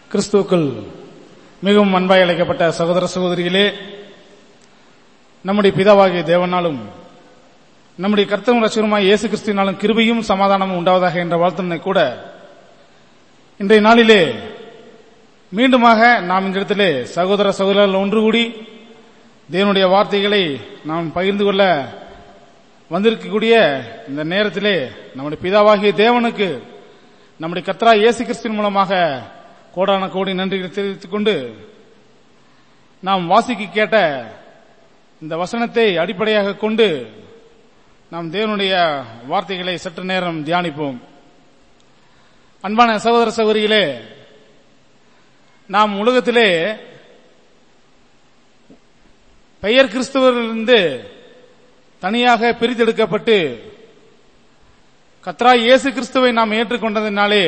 கிறிஸ்துவுக்குள் மிகவும் அன்பாய் அழைக்கப்பட்ட சகோதர சகோதரிகளே நம்முடைய பிதாவாகிய தேவனாலும் நம்முடைய கர்த்தரும் ரட்சகருமாய் இயேசு கிறிஸ்துவினாலும் கிருபையும் சமாதானமும் உண்டாவதாக என்ற வாழ்த்தனை கூட இன்றைய நாளிலே மீண்டுமாக நாம் இந்த இடத்திலே சகோதர சகோதரர்கள் ஒன்று கூடி தேவனுடைய வார்த்தைகளை நாம் பகிர்ந்து கொள்ள வந்திருக்கக்கூடிய இந்த நேரத்திலே நம்முடைய பிதாவாகிய தேவனுக்கு நம்முடைய கத்ரா இயேசு கிறிஸ்துவின் மூலமாக கோடான கோடி நன்றிகளை தெரிவித்துக் கொண்டு நாம் வாசிக்க கேட்ட இந்த வசனத்தை அடிப்படையாக கொண்டு நாம் தேவனுடைய வார்த்தைகளை சற்று நேரம் தியானிப்போம் அன்பான சகோதர சகோதரிகளே நாம் உலகத்திலே பெயர் கிறிஸ்தவரிலிருந்து தனியாக பிரித்தெடுக்கப்பட்டு கத்ரா இயேசு கிறிஸ்துவை நாம் ஏற்றுக்கொண்டதினாலே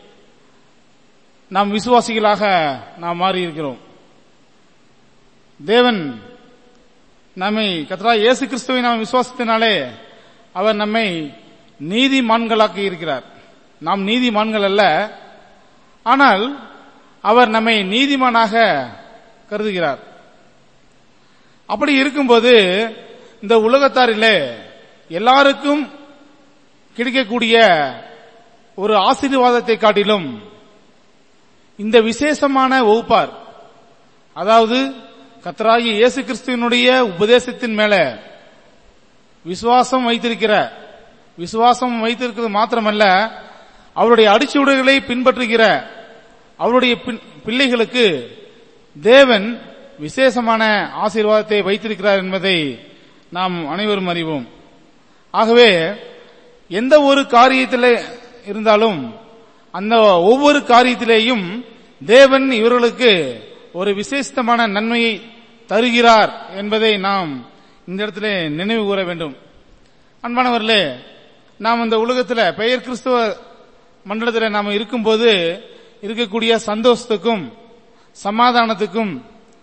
நாம் விசுவாசிகளாக நாம் மாறியிருக்கிறோம் தேவன் நம்மை கத்ரா இயேசு கிறிஸ்துவை நாம் விசுவாசத்தினாலே அவர் நம்மை நீதிமான்களாக்கி இருக்கிறார் நாம் நீதிமான்கள் அல்ல ஆனால் அவர் நம்மை நீதிமானாக கருதுகிறார் அப்படி இருக்கும்போது இந்த உலகத்தாரிலே எல்லாருக்கும் கிடைக்கக்கூடிய ஒரு ஆசீர்வாதத்தை காட்டிலும் இந்த விசேஷமான வகுப்பார் அதாவது கத்தராகி இயேசு கிறிஸ்துவனுடைய உபதேசத்தின் மேல விசுவாசம் வைத்திருக்கிற விசுவாசம் வைத்திருக்கிறது மாத்திரமல்ல அவருடைய அடிச்சுவடுகளை பின்பற்றுகிற அவருடைய பிள்ளைகளுக்கு தேவன் விசேஷமான ஆசீர்வாதத்தை வைத்திருக்கிறார் என்பதை நாம் அனைவரும் அறிவோம் ஆகவே எந்த ஒரு காரியத்தில் இருந்தாலும் அந்த ஒவ்வொரு காரியத்திலேயும் தேவன் இவர்களுக்கு ஒரு விசேஷமான நன்மையை தருகிறார் என்பதை நாம் இந்த இடத்துல நினைவு கூற வேண்டும் அன்பானவர்களே நாம் இந்த உலகத்தில் பெயர் கிறிஸ்துவ மண்டலத்தில் நாம் இருக்கும்போது இருக்கக்கூடிய சந்தோஷத்துக்கும் சமாதானத்துக்கும்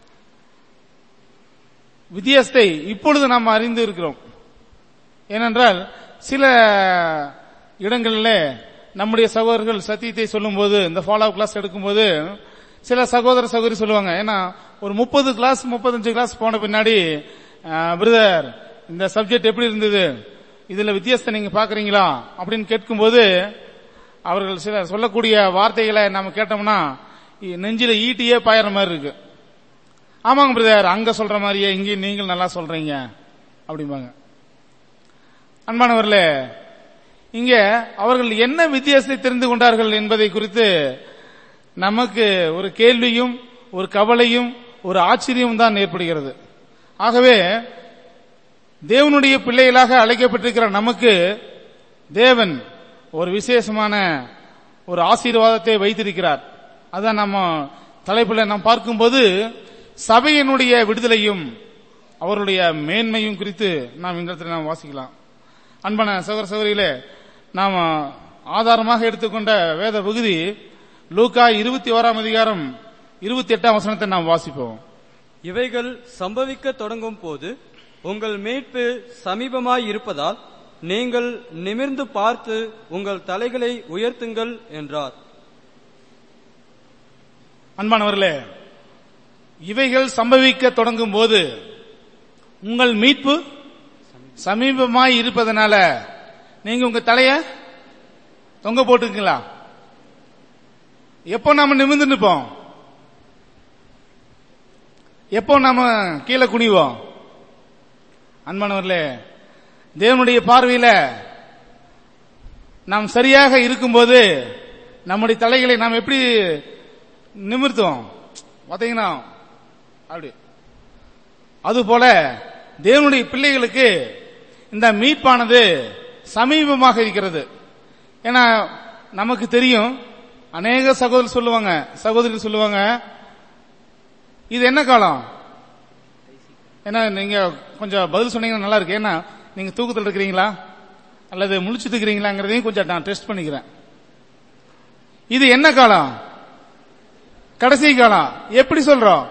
வித்தியாசத்தை இப்பொழுது நாம் அறிந்து இருக்கிறோம் ஏனென்றால் சில இடங்களில் நம்முடைய சகோதரர்கள் சத்தியத்தை சொல்லும்போது இந்த ஃபாலோ கிளாஸ் எடுக்கும்போது சில சகோதர சகோதரி சொல்லுவாங்க ஏன்னா ஒரு முப்பது கிளாஸ் முப்பத்தஞ்சு கிளாஸ் போன பின்னாடி பிரதர் இந்த சப்ஜெக்ட் எப்படி இருந்தது இதுல வித்தியாசத்தை நீங்க பாக்குறீங்களா அப்படின்னு கேட்கும்போது அவர்கள் சில சொல்லக்கூடிய வார்த்தைகளை நம்ம கேட்டோம்னா நெஞ்சில ஈட்டியே பாயிற மாதிரி இருக்கு ஆமாங்க பிரதர் அங்க சொல்ற மாதிரியே இங்கேயும் நீங்கள் நல்லா சொல்றீங்க அப்படிம்பாங்க அன்பானவர்களே இங்க அவர்கள் என்ன வித்தியாசத்தை தெரிந்து கொண்டார்கள் என்பதை குறித்து நமக்கு ஒரு கேள்வியும் ஒரு கவலையும் ஒரு ஆச்சரியம் தான் ஏற்படுகிறது ஆகவே தேவனுடைய பிள்ளைகளாக அழைக்கப்பட்டிருக்கிற நமக்கு தேவன் ஒரு விசேஷமான ஒரு ஆசீர்வாதத்தை வைத்திருக்கிறார் அதான் நம்ம தலைப்புல நாம் பார்க்கும்போது சபையினுடைய விடுதலையும் அவருடைய மேன்மையும் குறித்து நாம் இந்த இடத்துல நாம் வாசிக்கலாம் அன்பான சகோதர சகோதரிகளே நாம் ஆதாரமாக எடுத்துக்கொண்ட வேத பகுதி லூக்கா இருபத்தி ஓராம் அதிகாரம் இருபத்தி எட்டாம் வசனத்தை நாம் வாசிப்போம் இவைகள் சம்பவிக்க தொடங்கும் போது உங்கள் மீட்பு சமீபமாய் இருப்பதால் நீங்கள் நிமிர்ந்து பார்த்து உங்கள் தலைகளை உயர்த்துங்கள் என்றார் அன்பானவர்களே இவைகள் சம்பவிக்க தொடங்கும் போது உங்கள் மீட்பு சமீபமாய் இருப்பதனால நீங்க உங்க தலைய தொங்க போட்டுங்களா எப்போ நாம நிமிர்ந்து நிற்போம் எப்போ நாம கீழே குனிவோம் அன்பானவர்களே தேவனுடைய பார்வையில நாம் சரியாக இருக்கும்போது நம்முடைய தலைகளை நாம் எப்படி நிமிர்த்தோம் பாத்தீங்கன்னா அப்படி அதுபோல தேவனுடைய பிள்ளைகளுக்கு இந்த மீட்பானது சமீபமாக இருக்கிறது ஏன்னா நமக்கு தெரியும் அநேக சகோதரர் சொல்லுவாங்க சகோதரி சொல்லுவாங்க இது என்ன காலம் ஏன்னா நீங்க கொஞ்சம் பதில் சொன்னீங்கன்னா நல்லா இருக்கு ஏன்னா நீங்க தூக்கத்தில் இருக்கிறீங்களா அல்லது முழிச்சுட்டு இருக்கிறீங்களாங்கிறதையும் கொஞ்சம் நான் டெஸ்ட் பண்ணிக்கிறேன் இது என்ன காலம் கடைசி காலம் எப்படி சொல்றோம்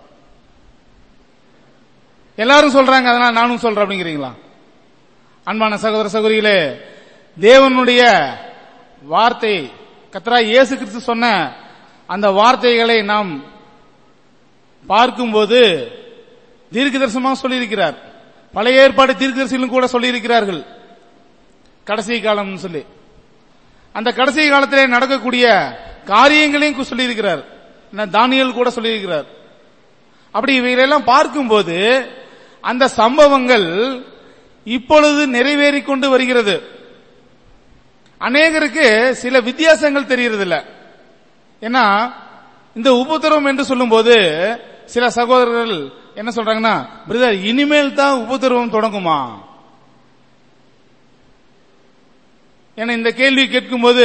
எல்லாரும் சொல்றாங்க அதனால நானும் சொல்றேன் அப்படிங்கிறீங்களா அன்பான சகோதர சகோதரிகளே தேவனுடைய வார்த்தை கத்ரா இயேசு கிறிஸ்து சொன்ன அந்த வார்த்தைகளை நாம் பார்க்கும்போது தீர்க்க தரிசனமாக சொல்லியிருக்கிறார் பழைய ஏற்பாடு தீர்க்க தரிசனம் கூட சொல்லியிருக்கிறார்கள் கடைசி காலம்னு சொல்லி அந்த கடைசி காலத்திலே நடக்கக்கூடிய காரியங்களையும் சொல்லியிருக்கிறார் என்ன, தானியேல் கூட சொல்லியிருக்கிறார் அப்படி இவைகளெல்லாம் பார்க்கும்போது அந்த சம்பவங்கள் இப்பொழுது நிறைவேறிக் கொண்டு வருகிறது அநேகருக்கு சில வித்தியாசங்கள் தெரியறது இல்ல ஏன்னா இந்த உபத்திரவம் என்று சொல்லும்போது சில சகோதரர்கள் என்ன சொல்றாங்கன்னா பிரதர் இனிமேல் தான் உபத்திரவம் தொடங்குமா என இந்த கேள்வி கேட்கும்போது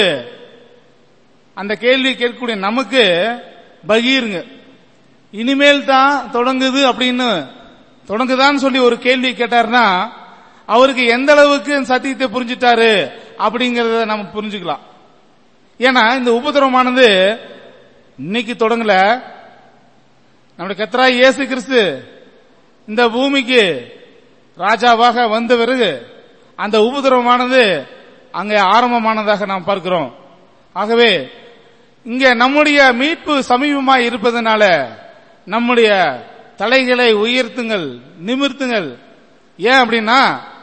அந்த கேள்வி கேட்கக்கூடிய நமக்கு பகீருங்க இனிமேல் தான் தொடங்குது அப்படின்னு தொடங்குதான்னு சொல்லி ஒரு கேள்வி கேட்டாருன்னா அவருக்கு எந்த அளவுக்கு சத்தியத்தை புரிஞ்சிட்டாரு அப்படிங்கறத நம்ம புரிஞ்சுக்கலாம் ஏன்னா இந்த உபதிரவமானது இன்னைக்கு தொடங்கல நம்முடைய கத்ரா இயேசு கிறிஸ்து இந்த பூமிக்கு ராஜாவாக வந்த பிறகு அந்த உபதிரவமானது அங்கே ஆரம்பமானதாக நாம் பார்க்கிறோம் ஆகவே இங்க நம்முடைய மீட்பு சமீபமாய் இருப்பதனால நம்முடைய தலைகளை உயர்த்துங்கள் நிமிர்த்துங்கள் ஏன் அப்படின்னா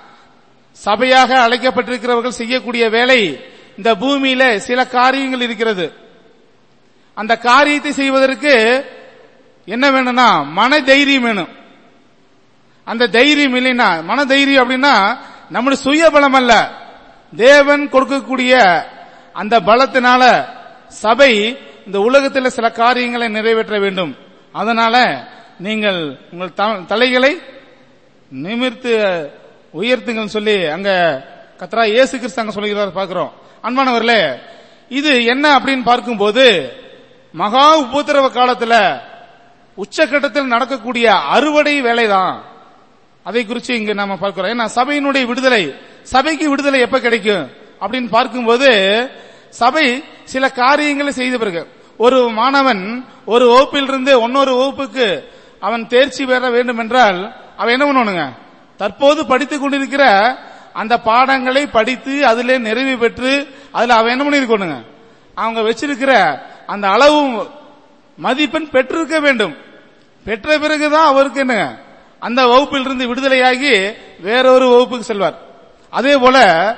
சபையாக அழைக்கப்பட்டிருக்கிறவர்கள் செய்யக்கூடிய வேலை இந்த பூமியில சில காரியங்கள் இருக்கிறது அந்த காரியத்தை செய்வதற்கு என்ன வேணும்னா மன தைரியம் வேணும் அந்த தைரியம் இல்லைன்னா மன தைரியம் அப்படின்னா நம்முடைய சுய பலம் அல்ல தேவன் கொடுக்கக்கூடிய அந்த பலத்தினால சபை இந்த உலகத்தில் சில காரியங்களை நிறைவேற்ற வேண்டும் அதனால நீங்கள் உங்கள் த- தலைகளை நிமிர்த்து உயர்த்துங்கள் சொல்லி அங்க கத்ரா இயேசு கிறிஸ்து அங்க சொல்லுகிறார் பார்க்கிறோம் அன்பானவர்களே இது என்ன அப்படின்னு பார்க்கும்போது மகா உபத்திரவ காலத்துல உச்சக்கட்டத்தில் நடக்கக்கூடிய அறுவடை வேலைதான் அதை குறித்து இங்க நாம பார்க்கிறோம் ஏன்னா சபையினுடைய விடுதலை சபைக்கு விடுதலை எப்ப கிடைக்கும் அப்படின்னு பார்க்கும்போது சபை சில காரியங்களை செய்த பிறகு ஒரு மாணவன் ஒரு வகுப்பிலிருந்து இன்னொரு வகுப்புக்கு அவன் தேர்ச்சி பெற வேண்டும் என்றால் அவன் என்ன பண்ணணுங்க தற்போது படித்துக் கொண்டிருக்கிற அந்த பாடங்களை படித்து அதிலே நிறைவு பெற்று அதுல அவன் என்ன பண்ணிருக்கணுங்க அவங்க வச்சிருக்கிற அந்த அளவு மதிப்பெண் பெற்றிருக்க வேண்டும் பெற்ற பிறகுதான் அவருக்கு என்ன அந்த வகுப்பில் இருந்து விடுதலையாகி வேறொரு வகுப்புக்கு செல்வார் அதே போல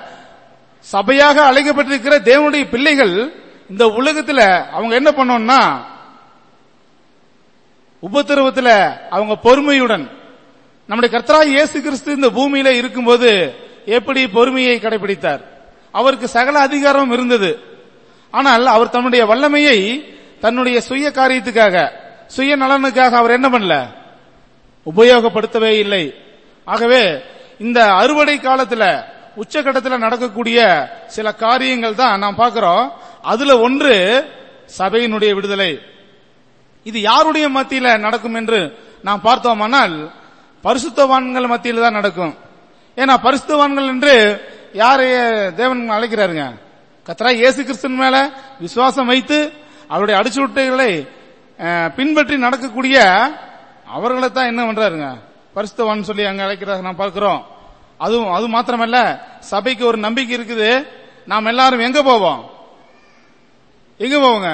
சபையாக அழைக்கப்பட்டிருக்கிற தேவனுடைய பிள்ளைகள் இந்த உலகத்துல அவங்க என்ன பண்ணணும்னா உபத்திரவத்துல அவங்க பொறுமையுடன் நம்முடைய கர்த்தராய் இயேசு கிறிஸ்து இந்த பூமியில இருக்கும்போது எப்படி பொறுமையை கடைபிடித்தார் அவருக்கு சகல அதிகாரம் இருந்தது ஆனால் அவர் தன்னுடைய வல்லமையை தன்னுடைய சுய காரியத்துக்காக சுய நலனுக்காக அவர் என்ன பண்ணல உபயோகப்படுத்தவே இல்லை ஆகவே இந்த அறுவடை காலத்துல உச்சகட்டத்தில் நடக்கக்கூடிய சில காரியங்கள் தான் நாம் பார்க்கிறோம் அதுல ஒன்று சபையினுடைய விடுதலை இது யாருடைய மத்தியில நடக்கும் என்று நாம் பார்த்தோமானால் பரிசுத்தவான்கள் மத்தியில் தான் நடக்கும் ஏன்னா பரிசுத்தவான்கள் என்று யாரை தேவன் அழைக்கிறாருங்க கத்தரா இயேசு கிறிஸ்தன் மேல விசுவாசம் வைத்து அவருடைய அடிச்சுவட்டைகளை அஹ், பின்பற்றி நடக்கக்கூடிய அவர்களை தான் என்ன பண்றாருங்க பரிசுத்தவான் சொல்லி அங்க அழைக்கிறாங்க நாம் பார்க்கிறோம் அதுவும் அது மாத்திரமல்ல சபைக்கு ஒரு நம்பிக்கை இருக்குது நாம் எல்லாரும் எங்க போவோம் எங்க போவோங்க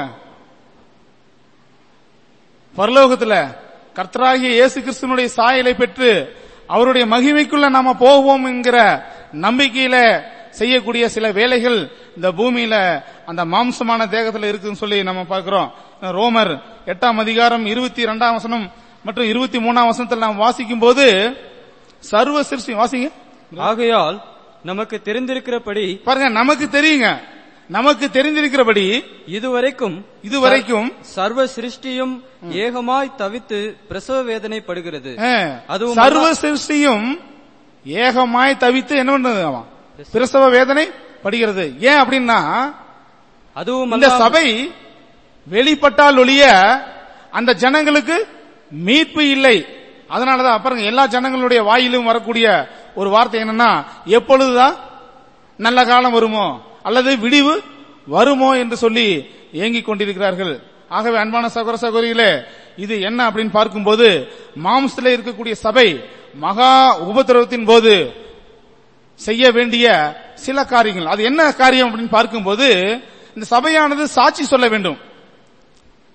பரலோகத்துல கர்த்தராகிய இயேசு கிறிஸ்துனுடைய சாயலை பெற்று அவருடைய மகிமைக்குள்ள நாம போவோம் என்கிற நம்பிக்கையில செய்யக்கூடிய சில வேலைகள் இந்த பூமியில அந்த மாம்சமான தேகத்துல இருக்குன்னு சொல்லி நம்ம பார்க்கிறோம் ரோமர் எட்டாம் அதிகாரம் இருபத்தி இரண்டாம் வசனம் மற்றும் இருபத்தி மூணாம் வசனத்தில் நாம் வாசிக்கும் போது சர்வ சிருஷ்டி வாசிங்க ஆகையால் நமக்கு தெரிந்திருக்கிறபடி பாருங்க நமக்கு தெரியுங்க நமக்கு தெரிந்திருக்கிறபடி இதுவரைக்கும் இதுவரைக்கும் சர்வ சிருஷ்டியும் ஏகமாய் தவித்து பிரசவ வேதனைப்படுகிறது அஹ், அதுவும் சர்வ சிருஷ்டியும் ஏகமாய் தவித்து என்ன பண்றது அவன் பிரசவ வேதனை படுகிறது ஏன் அப்படின்னா அதுவும் இந்த அல்லாமல் சபை வெளிப்பட்டால் ஒழிய அந்த ஜனங்களுக்கு மீட்பு இல்லை அதனாலதான் பாருங்க எல்லா ஜனங்களுடைய வாயிலும் வரக்கூடிய ஒரு வார்த்தை என்னன்னா எப்பொழுதுதான் நல்ல காலம் வருமோ அல்லது விடிவு வருமோ என்று சொல்லி ஏங்கிக் கொண்டிருக்கிறார்கள் ஆகவே அன்பான சகோதர சகோதரிகளே இது என்ன அப்படின்னு பார்க்கும்போது மாம்சத்தில் இருக்கக்கூடிய சபை மகா உபத்திரவத்தின் போது செய்ய வேண்டிய சில காரியங்கள் அது என்ன காரியம் அப்படின்னு பார்க்கும்போது இந்த சபையானது சாட்சி சொல்ல வேண்டும்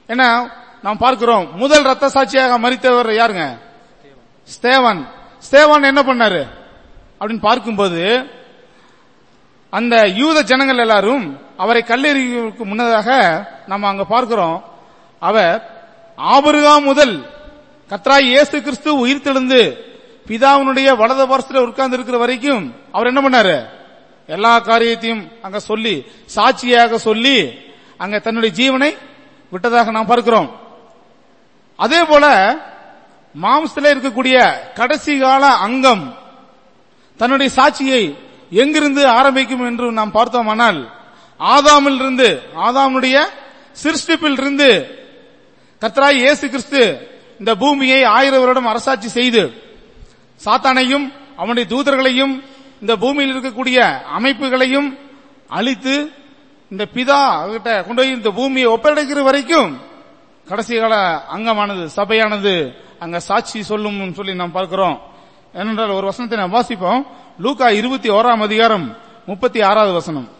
ஏன்னா நாம் பார்க்கிறோம் முதல் ரத்த சாட்சியாக மறித்தவர் யாருங்க ஸ்தேவான் ஸ்தேவான் என்ன பண்ணாரு அப்படின்னு பார்க்கும்போது அந்த யூத ஜனங்கள் எல்லாரும் அவரை கல்லெறிக்கு முன்னதாக நம்ம அங்க பார்க்கிறோம் அவர் ஆபருகாம் முதல் கத்ராய் இயேசு கிறிஸ்து உயிர்த்தெழுந்து பிதாவினுடைய வலது பார்சத்தில் உட்கார்ந்து இருக்கிற வரைக்கும் அவர் என்ன பண்ணாரு எல்லா காரியத்தையும் அங்க சொல்லி சாட்சியாக சொல்லி அங்க தன்னுடைய ஜீவனை விட்டதாக நாம் பார்க்கிறோம் அதே போல மாம்சத்தில் இருக்கக்கூடிய கடைசி கால அங்கம் தன்னுடைய சாட்சியை எங்கிருந்து ஆரம்பிக்கும் என்று நாம் பார்த்தோமானால் ஆதாமில் இருந்து ஆதாமுடைய சிருஷ்டிப்பில் இருந்து கர்த்தராய் இயேசு கிறிஸ்து இந்த பூமியை ஆயிரம் வருடம் அரசாட்சி செய்து சாத்தானையும் அவனுடைய தூதர்களையும் இந்த பூமியில் இருக்கக்கூடிய அமைப்புகளையும் அழித்து இந்த பிதா கிட்ட கொண்டு போய் இந்த பூமியை ஒப்படைக்கிற வரைக்கும் கடைசி கால அங்கமானது சபையானது அங்க சாட்சி சொல்லும் சொல்லி நாம் பார்க்கிறோம் ஏனென்றால் ஒரு வசனத்தை நாம் வாசிப்போம் லூக்கா இருபத்தி ஓராம் அதிகாரம் முப்பத்தி ஆறாவது வசனம்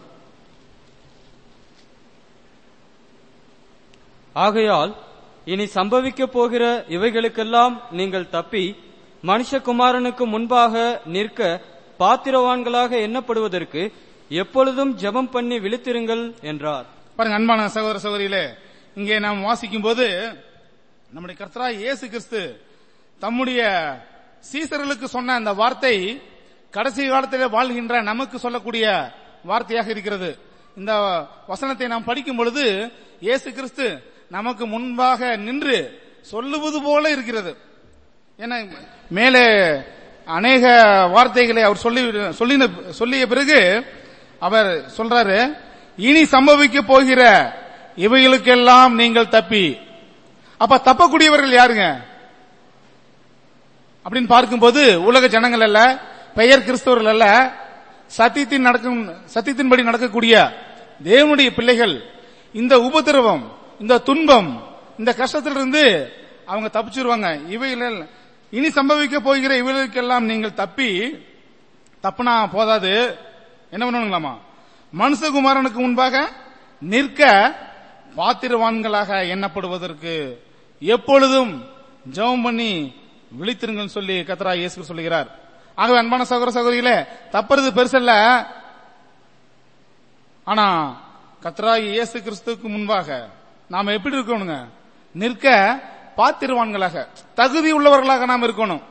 ஆகையால் இனி சம்பவிக்கப் போகிற இவைகளுக்கெல்லாம் நீங்கள் தப்பி மனுஷகுமாரனுக்கு முன்பாக நிற்க பாத்திரவான்களாக எண்ணப்படுவதற்கு எப்பொழுதும் ஜெபம் பண்ணி விழித்திருங்கள் என்றார் பாருங்க அன்பான சகோதர சகோதரிகளே இங்கே நாம் வாசிக்கும் போது நம்முடைய கர்த்தராய் இயேசு கிறிஸ்து தம்முடைய சீசர்களுக்கு சொன்ன அந்த வார்த்தை கடைசி காலத்திலே வாழ்கின்ற நமக்கு சொல்லக்கூடிய வார்த்தையாக இருக்கிறது இந்த வசனத்தை நாம் படிக்கும் பொழுது இயேசு கிறிஸ்து நமக்கு முன்பாக நின்று சொல்லுவது போல இருக்கிறது ஏன்னா மேலே அநேக வார்த்தைகளை அவர் சொல்லி சொல்லின சொல்லிய பிறகு அவர் சொல்றாரு இனி சம்பவிக்க போகிற இவைகளுக்கெல்லாம் நீங்கள் தப்பி அப்ப தப்பக்கூடியவர்கள் யாருங்க அப்படின்னு பார்க்கும்போது உலக ஜனங்கள் அல்ல பெயர் கிறிஸ்தவர்கள் அல்ல சத்தியத்தின் நடக்கும் சத்தியத்தின்படி நடக்கக்கூடிய தேவனுடைய பிள்ளைகள் இந்த உபத்திரவம் இந்த துன்பம் இந்த கஷ்டத்திலிருந்து அவங்க தப்பிச்சிருவாங்க இவைகள் இனி சம்பவிக்க போகிற இவைகளுக்கெல்லாம் நீங்கள் தப்பி தப்புனா போதாது என்ன பண்ணணுங்களாமா மனுஷகுமாரனுக்கு முன்பாக நிற்க பாத்திரவான்களாக எண்ணப்படுவதற்கு எப்பொழுதும் ஜெபம் பண்ணி விழித்திருங்கள் சொல்லி கத்தரா இயேசு சொல்லுகிறார் ஆகவே அன்பான சகோதர சகோதரிகளே தப்புறது பெருசல்ல ஆனா கத்ரா இயேசு கிறிஸ்துவுக்கு முன்பாக நாம எப்படி இருக்கணுங்க நிற்க பாத்திருவான்களாக தகுதி உள்ளவர்களாக நாம் இருக்கணும்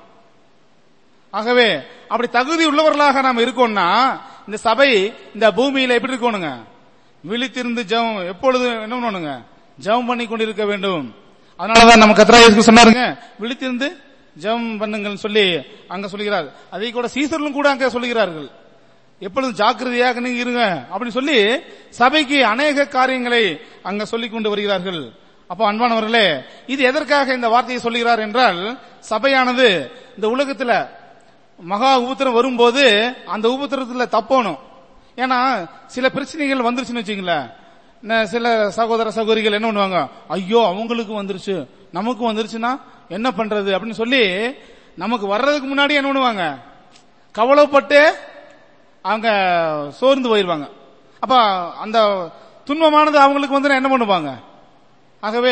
ஆகவே அப்படி தகுதி உள்ளவர்களாக நாம் இருக்கோம்னா இந்த சபை இந்த பூமியில எப்படி இருக்கணுங்க விழித்திருந்து ஜெபம் எப்பொழுதும் என்ன பண்ணணுங்க ஜெபம் பண்ணி கொண்டிருக்க வேண்டும் அதனாலதான் நம்ம கத்ரா இயேசு சொன்னாருங்க விழித்திருந்து ஜெபம் பண்ணுங்கள் சொல்லி அங்க சொல்லுகிறார் அதை கூட சீசர்களும் கூட அங்க சொல்லுகிறார்கள் எப்பொழுதும் ஜாக்கிரதையாக நீங்க இருங்க அப்படின்னு சொல்லி சபைக்கு அநேக காரியங்களை அங்க சொல்லிக் கொண்டு வருகிறார்கள் அப்போ அன்பானவர்களே இது எதற்காக இந்த வார்த்தையை சொல்லுகிறார் என்றால் சபையானது இந்த உலகத்துல மகா உபத்திரம் வரும்போது அந்த உபத்திரத்துல தப்பணும் ஏன்னா சில பிரச்சனைகள் வந்துருச்சுன்னு வச்சுங்களேன் ந- சில சகோதர சகோதரிகள் என்ன பண்ணுவாங்க ஐயோ அவங்களுக்கு வந்துருச்சு நமக்கு வந்துருச்சுன்னா என்ன பண்றது அப்படின்னு சொல்லி நமக்கு வர்றதுக்கு முன்னாடி என்ன பண்ணுவாங்க கவலைப்பட்டு அவங்க சோர்ந்து போயிருவாங்க அப்ப அந்த துன்பமானது அவங்களுக்கு வந்து என்ன பண்ணுவாங்க ஆகவே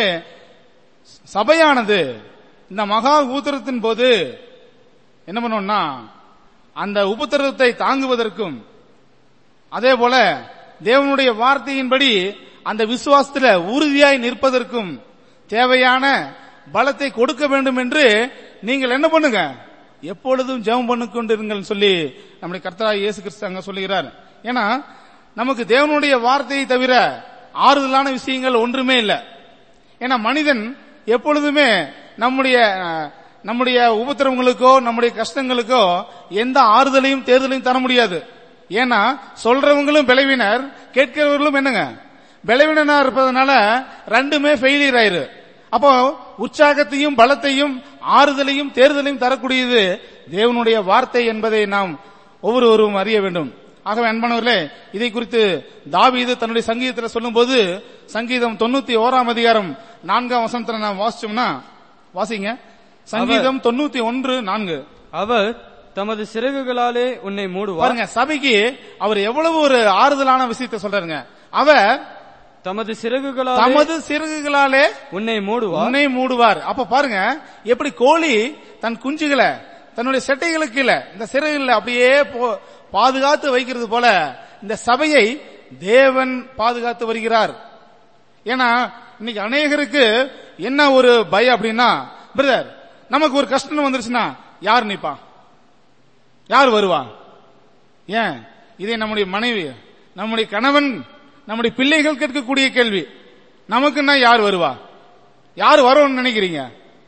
சபையானது இந்த மகா ஊத்திரத்தின் போது என்ன பண்ணோம்னா அந்த உபத்திரத்தை தாங்குவதற்கும் அதே போல தேவனுடைய வார்த்தையின்படி அந்த விசுவாசத்தில் உறுதியாய் நிற்பதற்கும் தேவையான பலத்தை கொடுக்க வேண்டும் என்று நீங்கள் என்ன பண்ணுங்க எப்பொழுதும் ஜெபம் பண்ணி கொண்டிருங்கள் சொல்லி நம்முடைய கர்த்தராகிய இயேசு கிறிஸ்து அங்க சொல்லுகிறார் ஏன்னா நமக்கு தேவனுடைய வார்த்தையை தவிர ஆறுதலான விஷயங்கள் ஒன்றுமே இல்லை ஏன்னா மனிதன் எப்பொழுதுமே நம்முடைய அஹ், நம்முடைய உபத்திரவங்களுக்கோ நம்முடைய கஷ்டங்களுக்கோ எந்த ஆறுதலையும் தேர்தலையும் தர முடியாது ஏன்னா சொல்றவங்களும் விளைவினர் கேட்கிறவர்களும் என்னங்க விளைவினா இருப்பதனால ரெண்டுமே ஃபெயிலியர் ஆயிரு அப்போ உற்சாகத்தையும் பலத்தையும் ஆறுதலையும் தேர்தலையும் தரக்கூடியது தேவனுடைய வார்த்தை என்பதை நாம் ஒவ்வொருவரும் அறிய வேண்டும் ஆகவே அன்பானவர்களே இதை குறித்து தாவீது தன்னுடைய சங்கீதத்தில் சொல்லும்போது சங்கீதம் தொண்ணூத்தி ஓராம் அதிகாரம் நான்காம் வசனத்துல நாம் வாசிச்சோம்னா வாசிங்க சங்கீதம் தொண்ணூத்தி ஒன்று நான்கு அவர் தமது சிறகுகளாலே உன்னை மூடுவார் பாருங்க சபைக்கு அவர் எவ்வளவு ஒரு ஆறுதலான விஷயத்தை சொல்றாருங்க அவர் தமது சிறகுகளாலே தமது சிறகுகளாலே உன்னை மூடுவார் உன்னை மூடுவார் அப்ப பாருங்க எப்படி கோழி தன் குஞ்சுகளை தன்னுடைய செட்டைகளுக்கு இல்ல இந்த சிறகுல அப்படியே போ- பாதுகாத்து வைக்கிறது போல இந்த சபையை தேவன் பாதுகாத்து வருகிறார் ஏன்னா இன்னைக்கு அநேகருக்கு என்ன ஒரு பயம் அப்படின்னா பிரதர் நமக்கு ஒரு கஷ்டம் வந்துருச்சுன்னா யார் நிப்பா யார் வருவா ஏன் இதை நம்முடைய மனைவி நம்முடைய கணவன் நம்முடைய பிள்ளைகள் கேட்கக்கூடிய கேள்வி நமக்குன்னா யார் வருவா யார் வரும்னு நினைக்கிறீங்க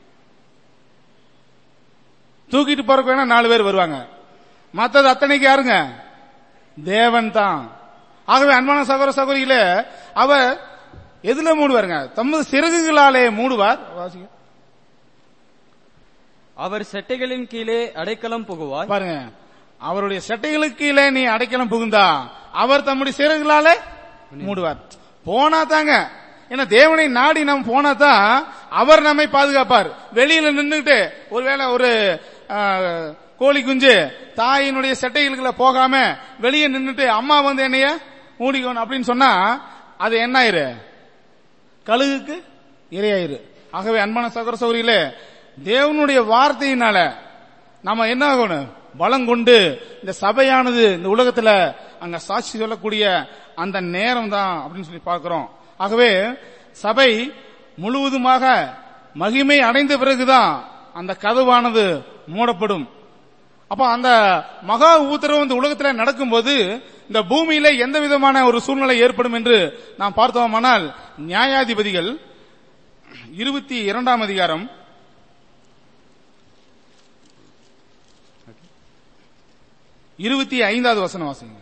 தூக்கிட்டு போறக்கு வேணா நாலு பேர் வருவாங்க மத்தது அத்தனைக்கு யாருங்க தேவன் தான் ஆகவே அன்பான சகோதர சகோதரிகளே அவர் எதுல மூடுவாருங்க தமது சிறகுகளாலே மூடுவார் வாசிங்க. அவர் செட்டைகளின் கீழே அடைக்கலம் புகுவாய் பாருங்க அவருடைய சட்டைகளுக்கு கீழே நீ அடைக்கலம் புகுந்தா அவர் தம்முடைய சிறகுகளாலே மூடுவார் போனா தாங்க ஏன்னா தேவனை நாடி நாம் போனா தான் அவர் நம்மை பாதுகாப்பார் வெளியில நின்னுட்டு ஒருவேளை ஒரு ஆ, கோழி குஞ்சு தாயினுடைய சட்டைகளுக்குள்ள போகாம வெளியே நின்னுட்டு அம்மா வந்து என்னைய மூடிக்கணும் அப்படின்னு சொன்னா அது என்ன ஆயிரு கழுகுக்கு இரையாயிரு ஆகவே அன்பான சகோதர சௌரியிலே தேவனுடைய வார்த்தையினால நாம என்ன ஆகணும் பலம் கொண்டு இந்த சபையானது இந்த உலகத்துல அங்க சாட்சி சொல்லக்கூடிய அந்த நேரம் தான் அப்படின்னு சொல்லி பார்க்கிறோம் ஆகவே சபை முழுவதுமாக மகிமை அடைந்த பிறகுதான் அந்த கதவானது மூடப்படும் அப்ப அந்த மகா உத்தரவு இந்த உலகத்துல நடக்கும்போது இந்த பூமியில எந்த விதமான ஒரு சூழ்நிலை ஏற்படும் என்று நாம் பார்த்தோமானால் நியாயாதிபதிகள் இருபத்தி இரண்டாம் அதிகாரம் இருபத்தி ஐந்தாவது வசனம் வாசிங்க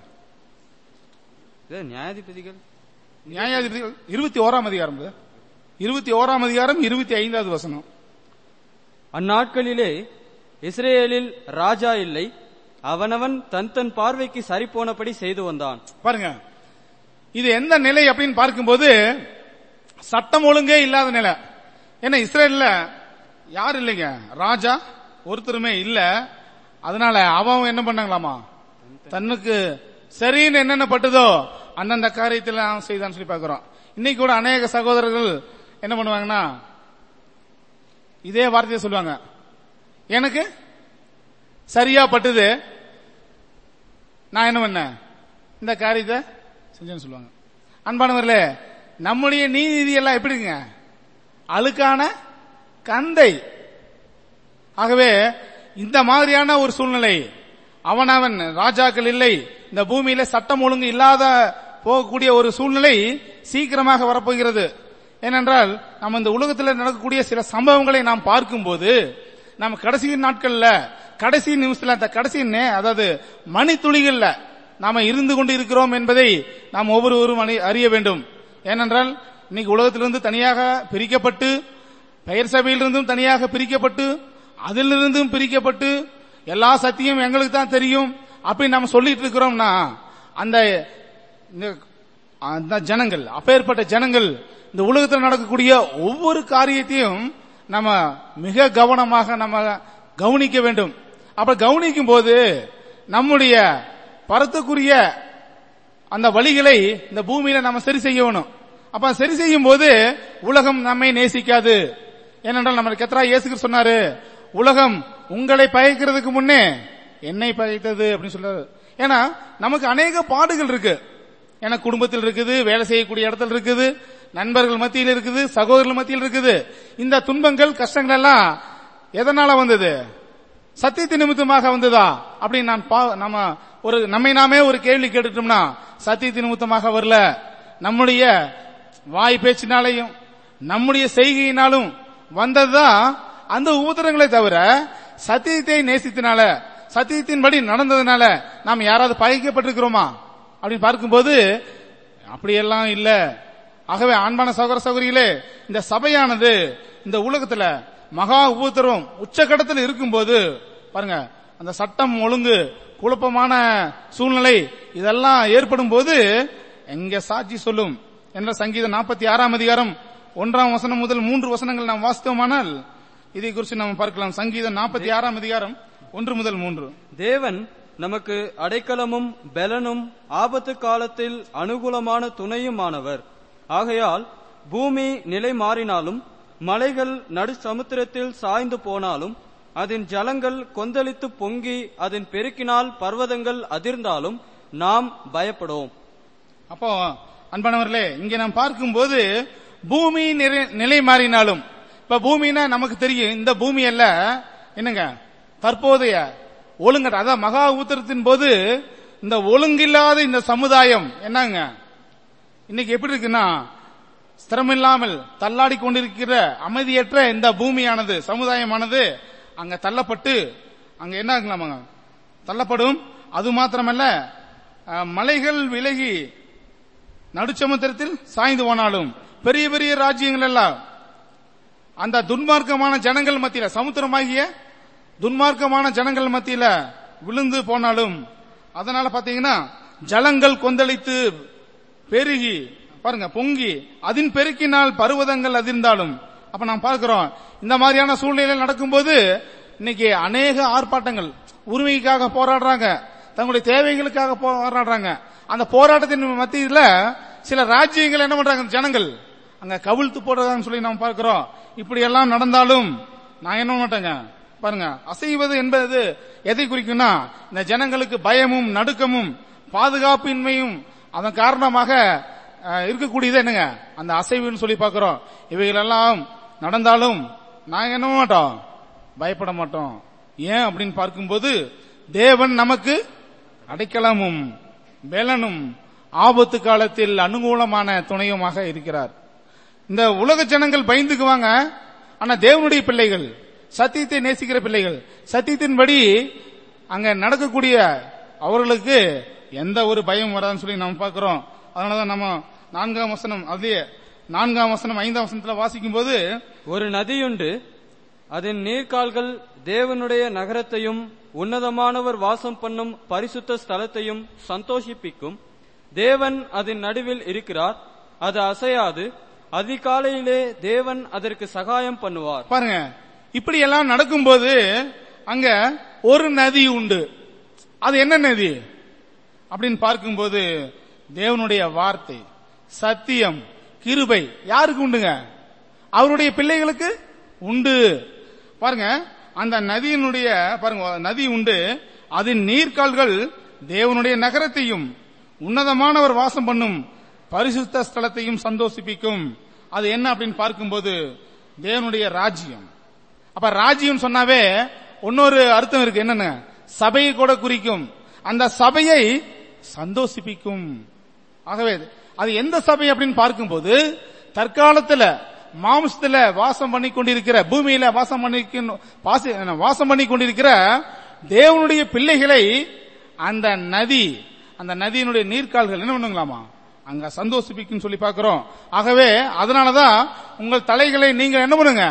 இது நியாயாதிபதிகள் நியாயாதிபதிகள் இருபத்தி ஓராம் அதிகாரம் இது. இருபத்தி ஓராம் அதிகாரம் இருபத்தி ஐந்தாவது வசனம் அந்நாட்களிலே இஸ்ரேலில் ராஜா இல்லை அவனவன் தன் தன் பார்வைக்கு சரிபோனபடி செய்து வந்தான் பாருங்க இது எந்த நிலை அப்படின்னு பார்க்கும்போது சட்டம் ஒழுங்கே இல்லாத நிலை ஏன்னா இஸ்ரேல்ல யார் இல்லைங்க ராஜா ஒருத்தருமே இல்ல அதனால அவன் என்ன பண்ணாங்களாமா தன்னுக்கு சரின்னு என்னென்ன பட்டுதோ அந்தந்த காரியத்தில் அவன் செய்தான்னு சொல்லி பார்க்கிறோம் இன்னைக்கு கூட அநேக சகோதரர்கள் என்ன பண்ணுவாங்கன்னா இதே வார்த்தையை சொல்லுவாங்க எனக்கு சரியா பட்டுது நான் என்ன பண்ணேன் இந்த காரியத்தை செஞ்சேன்னு சொல்லுவாங்க அன்பானவர்களே நம்முடைய நீதி எல்லாம் எப்படிங்க அழுக்கான கந்தை ஆகவே இந்த மாதிரியான ஒரு சூழ்நிலை அவனவன் ராஜாக்கள் இல்லை இந்த பூமியில சட்டம் ஒழுங்கு இல்லாத போகக்கூடிய ஒரு சூழ்நிலை சீக்கிரமாக வரப்போகிறது ஏனென்றால் நம்ம இந்த உலகத்தில் நடக்கக்கூடிய சில சம்பவங்களை நாம் பார்க்கும்போது நம்ம கடைசி நாட்கள்ல கடைசி நிமிஷத்துல அந்த கடைசி நே- அதாவது மணித்துளிகள்ல நாம இருந்து கொண்டு இருக்கிறோம் என்பதை நாம் ஒவ்வொருவரும் அறி- அறிய வேண்டும் ஏனென்றால் இன்னைக்கு உலகத்திலிருந்து தனியாக பிரிக்கப்பட்டு பெயர் சபையிலிருந்தும் தனியாக பிரிக்கப்பட்டு அதிலிருந்தும் பிரிக்கப்பட்டு எல்லா சத்தியம் எங்களுக்கு தான் தெரியும் அப்படி நம்ம சொல்லிட்டு இருக்கிறோம்னா அந்த இந்த அந்த ஜனங்கள் அப்பேற்பட்ட ஜனங்கள் இந்த உலகத்தில் நடக்கக்கூடிய ஒவ்வொரு காரியத்தையும் நம்ம மிக கவனமாக நம்ம கவனிக்க வேண்டும் அப்ப கவனிக்கும் போது நம்முடைய பரத்துக்குரிய அந்த வழிகளை இந்த பூமியில நம்ம சரி செய்யணும் அப்ப சரி செய்யும் போது உலகம் நம்மை நேசிக்காது ஏனென்றால் நம்ம கத்ரா இயேசுக்கு சொன்னாரு உலகம் உங்களை பகைக்கிறதுக்கு முன்னே என்னை பகைத்தது அப்படின்னு சொல்றாரு ஏன்னா நமக்கு அநேக பாடுகள் இருக்கு ஏன்னா குடும்பத்தில் இருக்குது வேலை செய்யக்கூடிய இடத்துல இருக்குது நண்பர்கள் மத்தியில் இருக்குது சகோதரர்கள் மத்தியில் இருக்குது இந்த துன்பங்கள் கஷ்டங்கள் எல்லாம் எதனால வந்தது சத்தியத்தின் நிமித்தமாக வந்ததா அப்படின்னு நான் பா- நம்ம ஒரு நம்மை நாமே ஒரு கேள்வி கேட்டுட்டோம்னா சத்தியத்தின் நிமித்தமாக வரல நம்முடைய வாய் பேச்சினாலையும் நம்முடைய செய்கையினாலும் வந்ததுதான் அந்த உபத்திரங்களை தவிர சத்தியத்தை நேசித்தனால சத்தியத்தின்படி நடந்ததுனால நாம் யாராவது பகைக்கப்பட்டிருக்கிறோமா அப்படின்னு பார்க்கும்போது அப்படியெல்லாம் இல்ல ஆகவே அன்பான சகோதர சகோதரிகளே இந்த சபையானது இந்த உலகத்துல மகா உபத்திரம் உச்சகட்டத்தில் இருக்கும்போது பாருங்க அந்த சட்டம் ஒழுங்கு குழப்பமான சூழ்நிலை இதெல்லாம் ஏற்படும் போது எங்க சாட்சி சொல்லும் என்ற சங்கீதம் நாற்பத்தி ஆறாம் அதிகாரம் ஒன்றாம் வசனம் முதல் மூன்று வசனங்கள் நாம் வாசித்தோமானால் இதை குறித்து நாம் பார்க்கலாம் சங்கீதம் நாற்பத்தி ஆறாம் அதிகாரம் ஒன்று முதல் மூன்று தேவன் நமக்கு அடைக்கலமும் பெலனும் ஆபத்து காலத்தில் அனுகூலமான துணையுமானவர் ஆகையால் பூமி நிலை மாறினாலும் மலைகள் நடு சமுத்திரத்தில் சாய்ந்து போனாலும் அதன் ஜலங்கள் கொந்தளித்து பொங்கி அதன் பெருக்கினால் பர்வதங்கள் அதிர்ந்தாலும் நாம் பயப்படோம் அப்போ அன்பானவர்களே இங்க நாம் பார்க்கும்போது பூமி நிறை- நிலை மாறினாலும் இப்ப பூமினா நமக்கு தெரியும் இந்த பூமி அல்ல என்னங்க தற்போதைய ஒழுங்கட்ட அதான் மகா உத்தரத்தின் போது இந்த ஒழுங்கில்லாத இந்த சமுதாயம் என்னங்க இன்னைக்கு எப்படி இருக்குன்னா ஸ்திரமில்லாமல் தள்ளாடி கொண்டிருக்கிற அமைதியற்ற இந்த பூமியானது சமுதாயமானது அங்க தள்ளப்பட்டு அங்க என்ன ஆகலாமாங்க தள்ளப்படும் அது மாத்திரமல்ல அஹ், மலைகள் விலகி நடுச்சமுத்திரத்தில் சாய்ந்து போனாலும் பெரிய பெரிய ராஜ்யங்கள் எல்லாம் அந்த துன்மார்க்கமான ஜனங்கள் மத்தியில சமுத்திரமாகிய துன்மார்க்கமான ஜனங்கள் மத்தியில விழுந்து போனாலும் அதனால பாத்தீங்கன்னா ஜலங்கள் கொந்தளித்து பெருகி பாருங்க பொங்கி அதன் பெருக்கினால் பருவதங்கள் அதிர்ந்தாலும் அப்ப நாம் பார்க்கிறோம் இந்த மாதிரியான சூழ்நிலை நடக்கும்போது இன்னைக்கு அநேக ஆர்ப்பாட்டங்கள் உரிமைக்காக போராடுறாங்க தங்களுடைய தேவைகளுக்காக போராடுறாங்க அந்த போராட்டத்தின் மத்தியில சில ராஜ்யங்கள் என்ன பண்றாங்க ஜனங்கள் அங்க கவிழ்த்து போடுறதான்னு சொல்லி நாம் பார்க்கிறோம் இப்படி எல்லாம் நடந்தாலும் நான் என்ன மாட்டேங்க பாருங்க அசைவது என்பது எதை குறிக்கும்னா இந்த ஜனங்களுக்கு பயமும் நடுக்கமும் பாதுகாப்பின்மையும் அதன் காரணமாக அஹ், இருக்கக்கூடியது என்னங்க அந்த அசைவுன்னு சொல்லி பார்க்கிறோம் இவைகள் எல்லாம் நடந்தாலும் நாங்க என்ன மாட்டோம் பயப்பட மாட்டோம் ஏன் அப்படின்னு பார்க்கும்போது தேவன் நமக்கு அடைக்கலமும் வேலனும் ஆபத்து காலத்தில் அனுகூலமான துணையுமாக இருக்கிறார் இந்த உலக ஜனங்கள் பயந்துக்குவாங்க ஆனா தேவனுடைய பிள்ளைகள் சத்தியத்தை நேசிக்கிற பிள்ளைகள் சத்தியத்தின்படி அங்க நடக்கக்கூடிய அவர்களுக்கு எந்த ஒரு பயம் வராதுன்னு சொல்லி நம்ம பார்க்கிறோம் அதனாலதான் நம்ம நான்காம் வசனம் அதுலயே நான்காம் வசனம் ஐந்தாம் வசனத்துல வாசிக்கும் போது ஒரு நதியுண்டு அதன் நீர்க்கால்கள் தேவனுடைய நகரத்தையும் உன்னதமானவர் வாசம் பண்ணும் பரிசுத்த ஸ்தலத்தையும் சந்தோஷிப்பிக்கும் தேவன் அதன் நடுவில் இருக்கிறார் அது அசையாது அதிகாலையிலே தேவன் அதற்கு சகாயம் பண்ணுவார் பாருங்க இப்படி எல்லாம் நடக்கும்போது அங்க ஒரு நதி உண்டு அது என்ன நதி அப்படின்னு பார்க்கும்போது தேவனுடைய வார்த்தை சத்தியம் கிருபை யாருக்கு உண்டுங்க அவருடைய பிள்ளைகளுக்கு உண்டு பாருங்க அந்த நதியினுடைய பாருங்க நதி உண்டு அதன் நீர்க்கால்கள் தேவனுடைய நகரத்தையும் உன்னதமானவர் வாசம் பண்ணும் பரிசுத்த ஸ்தலத்தையும் சந்தோஷிப்பிக்கும் அது என்ன அப்படின்னு பார்க்கும்போது தேவனுடைய ராஜ்யம் அப்ப ராஜ்யம் சொன்னாவே இன்னொரு அர்த்தம் இருக்கு என்னன்னு சபையை கூட குறிக்கும் அந்த சபையை சந்தோஷிப்பிக்கும் ஆகவே அது எந்த சபை அப்படின்னு பார்க்கும்போது தற்காலத்துல மாம்சத்துல வாசம் பண்ணி கொண்டிருக்கிற பூமியில வாசம் பண்ணி வாசம் பண்ணி கொண்டிருக்கிற தேவனுடைய பிள்ளைகளை அந்த நதி அந்த நதியினுடைய நீர்க்கால்கள் என்ன பண்ணுங்களாமா அங்க சந்தோஷிப்பிக்கும் சொல்லி பார்க்கிறோம் ஆகவே அதனாலதான் உங்கள் தலைகளை நீங்க என்ன பண்ணுங்க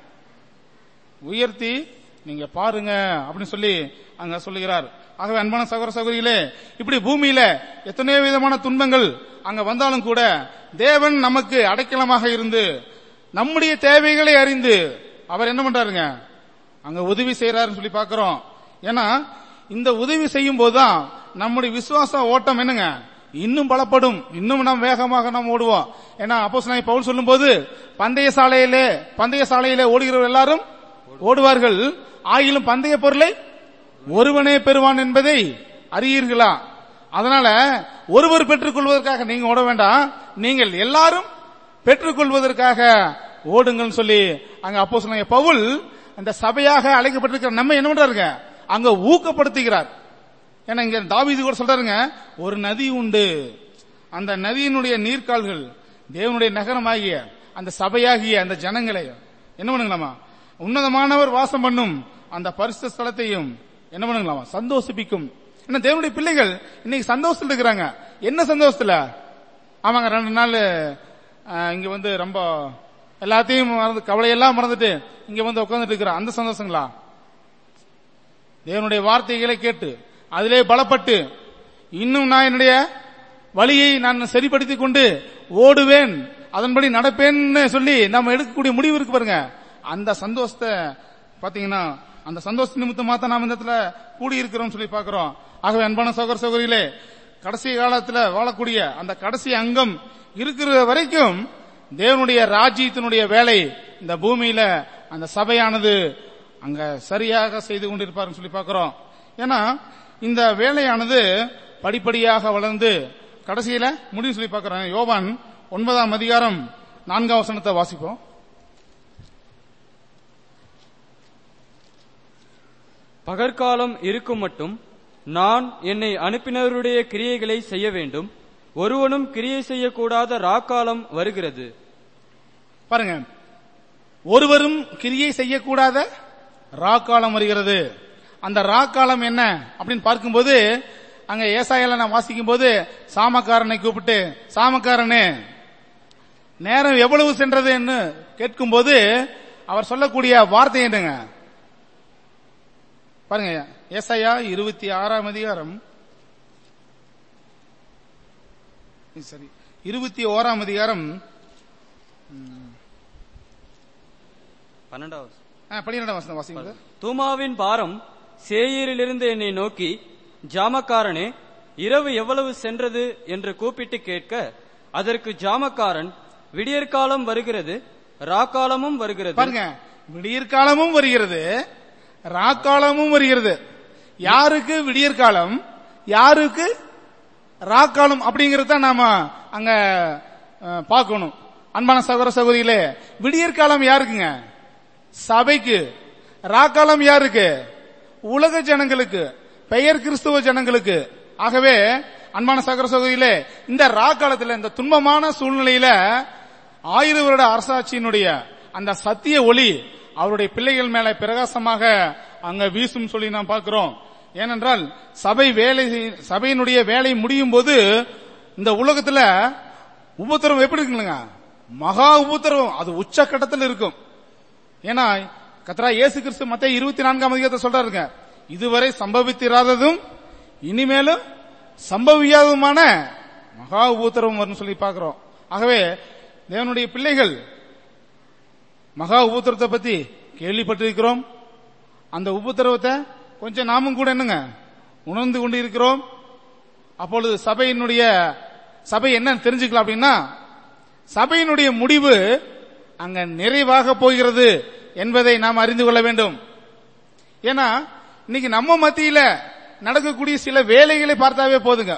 உயர்த்தி நீங்க பாருங்க அப்படின்னு சொல்லி அங்க சொல்லுகிறார் ஆகவே அன்பான சகோதர சகோதரிகளே இப்படி பூமியில எத்தனையோ விதமான துன்பங்கள் அங்க வந்தாலும் கூட தேவன் நமக்கு அடைக்கலமாக இருந்து நம்முடைய தேவைகளை அறிந்து அவர் என்ன பண்றாருங்க அங்க உதவி செய்யறாருன்னு சொல்லி பார்க்கிறோம் ஏன்னா இந்த உதவி செய்யும் போதுதான் நம்முடைய விசுவாச ஓட்டம் என்னங்க இன்னும் பலப்படும் இன்னும் நாம் வேகமாக நாம் ஓடுவோம் ஏன்னா அப்போஸ் நான் பவுல் சொல்லும் போது பந்தய சாலையிலே பந்தய சாலையிலே ஓடுகிறவர் எல்லாரும் ஓடுவார்கள் ஆயிலும் பந்தய பொருளை ஒருவனே பெறுவான் என்பதை அறியீர்களா அதனால ஒருவர் பெற்றுக் கொள்வதற்காக நீங்க ஓட வேண்டாம் நீங்கள் எல்லாரும் பெற்றுக்கொள்வதற்காக ஓடுங்கன்னு சொல்லி அங்க அப்போ சொன்ன பவுல் அந்த சபையாக அழைக்கப்பட்டிருக்கிற நம்ம என்ன பண்றாருங்க அங்க ஊக்கப்படுத்துகிறார் ஏன்னா இங்க தாவீது கூட சொல்றாருங்க ஒரு நதி உண்டு அந்த நதியினுடைய நீர்க்கால்கள் தேவனுடைய நகரமாகிய அந்த சபையாகிய அந்த ஜனங்களை என்ன பண்ணுங்களாமா உன்னதமானவர் வாசம் பண்ணும் அந்த பரிசு ஸ்தலத்தையும் என்ன பண்ணுங்களாமா சந்தோஷிப்பிக்கும் ஏன்னா தேவனுடைய பிள்ளைகள் இன்னைக்கு சந்தோஷத்துல இருக்கிறாங்க என்ன சந்தோஷத்துல ஆமாங்க ரெண்டு நாள் அஹ், இங்க வந்து ரொம்ப எல்லாத்தையும் மறந்து கவலையெல்லாம் மறந்துட்டு இங்க வந்து உட்கார்ந்துட்டு இருக்கிற அந்த சந்தோஷங்களா தேவனுடைய வார்த்தைகளை கேட்டு அதிலே பலப்பட்டு இன்னும் நான் என்னுடைய வழியை நான் சரிப்படுத்திக் கொண்டு ஓடுவேன் அதன்படி நடப்பேன்னு சொல்லி நம்ம எடுக்கக்கூடிய முடிவு இருக்கு பாருங்க அந்த சந்தோஷத்தை பாத்தீங்கன்னா அந்த சந்தோஷ நிமித்தமா தான் நாம் இந்த இடத்துல கூடி இருக்கிறோம் சொல்லி பார்க்கிறோம் ஆகவே அன்பான சகோதர சகோதரிகளே கடைசி காலத்துல வாழக்கூடிய அந்த கடைசி அங்கம் இருக்கிற வரைக்கும் தேவனுடைய ராஜ்யத்தினுடைய வேலை இந்த பூமியில அந்த சபையானது அங்க சரியாக செய்து கொண்டிருப்பாருன்னு சொல்லி பார்க்கிறோம் ஏன்னா இந்த வேலையானது படிப்படியாக வளர்ந்து கடைசியில முடிவு சொல்லி பார்க்கிறோம் யோவான் ஒன்பதாம் அதிகாரம் நான்காம் வசனத்தை வாசிப்போம் பகற்காலம் இருக்கும் மட்டும் நான் என்னை அனுப்பினவருடைய கிரியைகளை செய்ய வேண்டும் ஒருவனும் கிரியை செய்யக்கூடாத ராக்காலம் வருகிறது பாருங்க ஒருவரும் கிரியை செய்யக்கூடாத ராக்காலம் வருகிறது அந்த ராக்காலம் என்ன அப்படின்னு பார்க்கும்போது அங்க ஏசாயில நான் வாசிக்கும் போது சாமக்காரனை கூப்பிட்டு சாமக்காரனே நேரம் எவ்வளவு சென்றதுன்னு கேட்கும்போது அவர் சொல்லக்கூடிய வார்த்தை என்னங்க பாருங்க ஏசாயா இருபத்தி ஆறாம் அதிகாரம் சரி இருபத்தி ஓராம் அதிகாரம் பன்னெண்டாவது ஆ, பன்னிரெண்டாம் வசனம் வாசிங்க தூமாவின் பாரம் சேயீரிலிருந்து என்னை நோக்கி ஜாமக்காரனே இரவு எவ்வளவு சென்றது என்று கூப்பிட்டு கேட்க அதற்கு ஜாமக்காரன் விடியற்காலம் வருகிறது ராக்காலமும் வருகிறது பாருங்க விடியற்காலமும் வருகிறது ராக்காலமும் வருகிறது யாருக்கு விடியற்காலம் யாருக்கு ராக்காலம் அப்படிங்கறத நாம அங்க அஹ், பார்க்கணும் அன்பான சகோதர சகோதரிகளே விடியற்காலம் யாருக்குங்க சபைக்கு ராக்காலம் யாருக்கு உலக ஜனங்களுக்கு பெயர் கிறிஸ்துவ ஜனங்களுக்கு ஆகவே அன்பான சகோதர சகோதரிகளே இந்த ராக்காலத்துல இந்த துன்பமான சூழ்நிலையில ஆயிரம் வருட அரசாட்சியினுடைய அந்த சத்திய ஒளி அவருடைய பிள்ளைகள் மேல பிரகாசமாக அங்க வீசும் சொல்லி நாம் பார்க்கிறோம் ஏனென்றால் சபை வேலை செய்- சபையினுடைய வேலை முடியும் போது இந்த உலகத்துல உபத்திரவம் எப்படி இருக்குங்க மகா உபத்திரவம் அது உச்சக்கட்டத்தில் இருக்கும் ஏன்னா கத்ரா இயேசு கிறிஸ்து மத்திய இருபத்தி நான்காம் அதிகாரத்தை சொல்றாருங்க இதுவரை சம்பவித்திராததும் இனிமேலும் சம்பவியாததுமான மகா உபத்திரவம் வரும்னு சொல்லி பார்க்கிறோம் ஆகவே தேவனுடைய பிள்ளைகள் மகா உபத்திரத்தை பத்தி கேள்விப்பட்டிருக்கிறோம் அந்த உபத்திரவத்தை கொஞ்சம் நாமும் கூட என்னங்க உணர்ந்து கொண்டு இருக்கிறோம் அப்பொழுது சபையினுடைய சபை என்ன தெரிஞ்சுக்கலாம் அப்படின்னா சபையினுடைய முடிவு அங்க நிறைவாக போகிறது என்பதை நாம் அறிந்து கொள்ள வேண்டும் ஏன்னா இன்னைக்கு நம்ம மத்தியில நடக்கக்கூடிய சில வேலைகளை பார்த்தாவே போதுங்க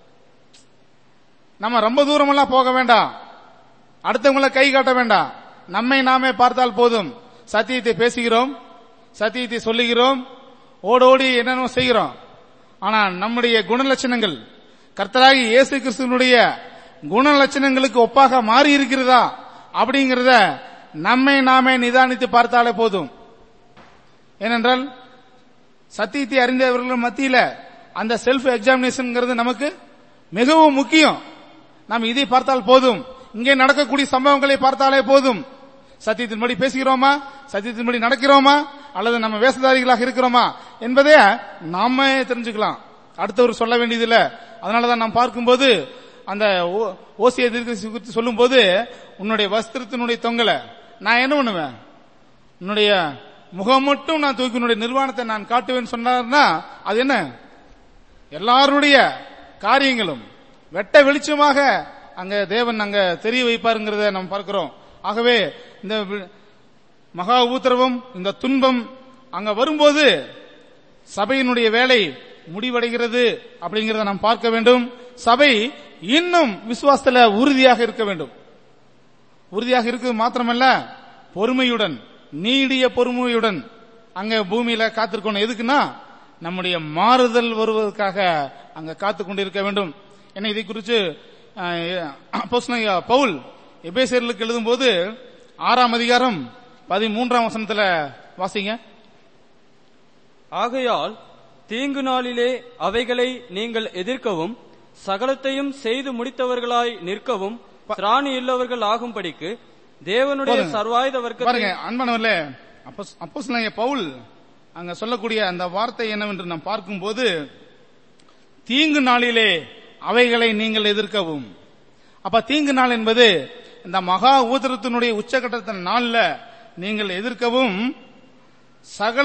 நம்ம ரொம்ப தூரமெல்லாம் போக வேண்டாம் அடுத்தவங்கள கை காட்ட வேண்டாம் நம்மை நாமே பார்த்தால் போதும் சத்தியத்தை பேசுகிறோம் சத்தியத்தை சொல்லுகிறோம் ஓடோடி என்னென்ன செய்கிறோம் ஆனா நம்முடைய குணலட்சணங்கள் கர்த்தராகி இயேசு கிறிஸ்துவனுடைய குணலட்சணங்களுக்கு ஒப்பாக மாறி இருக்கிறதா அப்படிங்கறத நம்மை நாமே நிதானித்து பார்த்தாலே போதும் ஏனென்றால் சத்தியத்தை அறிந்தவர்கள் மத்தியில அந்த செல்ஃப் எக்ஸாமினேஷன்ங்கிறது நமக்கு மிகவும் முக்கியம் நாம் இதை பார்த்தால் போதும் இங்கே நடக்கக்கூடிய சம்பவங்களை பார்த்தாலே போதும் சத்தியத்தின்படி பேசுகிறோமா சத்தியத்தின்படி நடக்கிறோமா அல்லது நம்ம வேஷதாரிகளாக இருக்கிறோமா என்பதை நாம தெரிஞ்சுக்கலாம் அடுத்தவர் சொல்ல வேண்டியதில்ல அதனாலதான் நாம் பார்க்கும்போது அந்த ஓ- ஓசிய தீர்க்கதரிசி குறித்து சொல்லும்போது உன்னுடைய வஸ்திரத்தினுடைய தொங்கலை நான் என்ன பண்ணுவேன் உன்னுடைய முகம் மட்டும் நான் தூக்கி உன்னுடைய நிர்வாணத்தை நான் காட்டுவேன் சொன்னார்னா அது என்ன எல்லாருடைய காரியங்களும் வெட்ட வெளிச்சமாக அங்க தேவன் அங்க தெரிய வைப்பாருங்கிறத நாம் பார்க்கிறோம் ஆகவே இந்த வி- மகா உத்தரவும் இந்த துன்பம் அங்க வரும்போது சபையினுடைய வேலை முடிவடைகிறது அப்படிங்கறத நாம் பார்க்க வேண்டும் சபை இன்னும் விசுவாசத்துல உறுதியாக இருக்க வேண்டும் உறுதியாக இருக்கிறது மாத்திரமல்ல பொறுமையுடன் நீடிய பொறுமையுடன் அங்க பூமியில காத்திருக்கணும் எதுக்குன்னா நம்முடைய மாறுதல் வருவதற்காக அங்க காத்து கொண்டிருக்க வேண்டும் என்ன இதை குறித்து அஹ், அப்போஸ்தலனாகிய பவுல் எபேசியர்களுக்கு எழுதும்போது ஆறாம் அதிகாரம் பதிமூன்றாம் வசனத்துல வாசிங்க ஆகையால் தீங்கு நாளிலே அவைகளை நீங்கள் எதிர்க்கவும் சகலத்தையும் செய்து முடித்தவர்களாய் நிற்கவும் திராணி இல்லவர்கள் ஆகும்படிக்கு தேவனுடைய போதுங்க. சர்வாயுத வர்க்கத்தை பாருங்க அன்பானவர்களே அப்போஸ் அப்போஸ்தலனாகிய பவுல் அங்க சொல்லக்கூடிய அந்த வார்த்தை என்னவென்று நாம் பார்க்கும்போது தீங்கு நாளிலே அவைகளை நீங்கள் எதிர்க்கவும் அப்ப தீங்கு நாள் என்பது இந்த மகா ஊதரத்தினுடைய உச்சகட்டத்தின் நாள்ல நீங்கள் எதிர்க்கவும்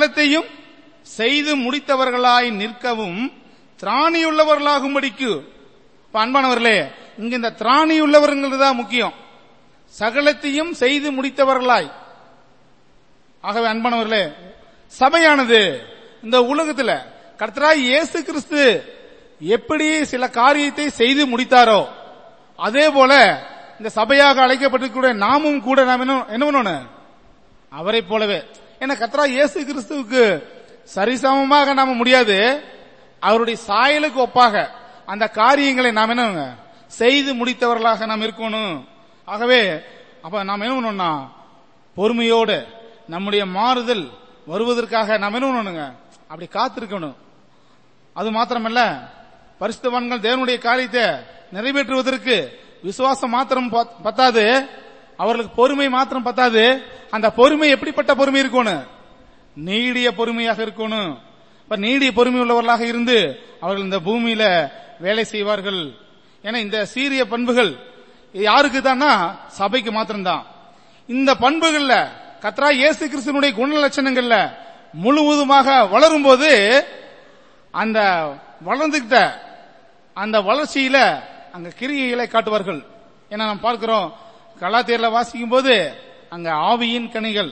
சகலத்தையும் செய்து முடித்தவர்களாய் நிற்கவும் திராணியுள்ளவர்களாகும்படிக்கு இப்ப அன்பானவர்களே இங்க இந்த திராணி உள்ளவர்கள் தான் முக்கியம் சகலத்தையும் செய்து முடித்தவர்களாய் ஆகவே அன்பானவர்களே சபையானது இந்த உலகத்துல கர்த்தராய் இயேசு கிறிஸ்து எப்படி சில காரியத்தை செய்து முடித்தாரோ அதே போல இந்த சபையாக அழைக்கப்பட்டிருக்கிற நாமும் கூட நாம் என்ன என்ன பண்ணணும் அவரை போலவே ஏன்னா கத்ரா இயேசு கிறிஸ்துவுக்கு சரிசமமாக நாம முடியாது அவருடைய சாயலுக்கு ஒப்பாக அந்த காரியங்களை நாம் என்ன செய்து முடித்தவர்களாக நாம் இருக்கணும் ஆகவே அப்ப நாம் என்ன பண்ணணும்னா பொறுமையோடு நம்முடைய மாறுதல் வருவதற்காக நாம் என்ன பண்ணணுங்க அப்படி காத்திருக்கணும் அது மாத்திரமல்ல பரிசுத்தவான்கள் தேவனுடைய காரியத்தை நிறைவேற்றுவதற்கு விசுவாசம் மாத்திரம் பத்- பத்தாது அவர்களுக்கு பொறுமை மாத்திரம் பத்தாது அந்த பொறுமை எப்படிப்பட்ட பொறுமை இருக்கணும் நீடிய பொறுமையாக இருக்கணும் இப்ப நீடிய பொறுமை உள்ளவர்களாக இருந்து அவர்கள் இந்த பூமியில வேலை செய்வார்கள் ஏன்னா இந்த சீரிய பண்புகள் யாருக்கு தான்னா சபைக்கு மாத்திரம்தான் இந்த பண்புகள்ல கத்ரா இயேசு கிறிஸ்துவனுடைய குண லட்சணங்கள்ல முழுவதுமாக வளரும் போது அந்த வளர்ந்துகிட்ட அந்த வளர்ச்சியில அங்க கிரியைகளை காட்டுவார்கள் ஏன்னா நாம் பார்க்கிறோம் கலாத்தியர்ல வாசிக்கும் போது அங்க ஆவியின் கனிகள்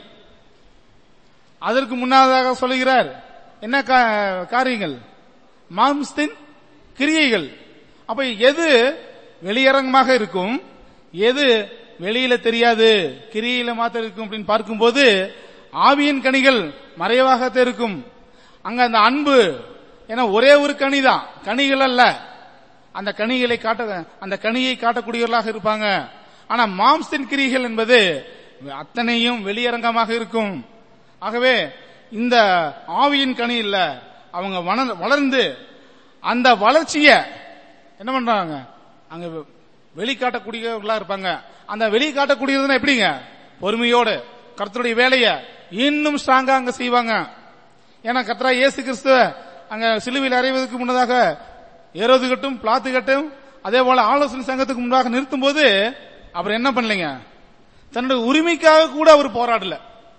அதற்கு முன்னதாக சொல்லுகிறார் என்ன கா- காரியங்கள் மாம்சத்தின் கிரியைகள் அப்ப எது வெளியரங்கமாக இருக்கும் எது வெளியில தெரியாது கிரியில மாத்திரம் இருக்கும் அப்படின்னு பார்க்கும்போது ஆவியின் கனிகள் மறைவாகத்தான் இருக்கும் அங்க அந்த அன்பு ஏன்னா ஒரே ஒரு கனி தான் கனிகள் அல்ல அந்த கனிகளை காட்ட அந்த கனியை காட்டக்கூடியவர்களாக இருப்பாங்க ஆனா மாம்சத்தின் கிரிகள் என்பது அத்தனையும் வெளியரங்கமாக இருக்கும் ஆகவே இந்த ஆவியின் கனி இல்ல அவங்க வளர்- வளர்ந்து அந்த வளர்ச்சிய என்ன பண்றாங்க அங்க வெ- வெளிக்காட்டக்கூடியவர்களா இருப்பாங்க அந்த வெளிக்காட்டக்கூடியதுன்னா எப்படிங்க பொறுமையோடு கர்த்தருடைய வேலைய இன்னும் ஸ்ட்ராங்கா அங்க செய்வாங்க ஏன்னா கத்ரா இயேசு கிறிஸ்துவ அங்க சிலுவையில் அறைவதற்கு முன்னதாக ஏரோது கட்டும் பிளாத்து கட்டும் அதே போல ஆலோசனை சங்கத்துக்கு முன்பாக நிறுத்தும் போது அவர் என்ன பண்ணலைங்க தன்னுடைய உரிமைக்காக கூட அவர் போராடல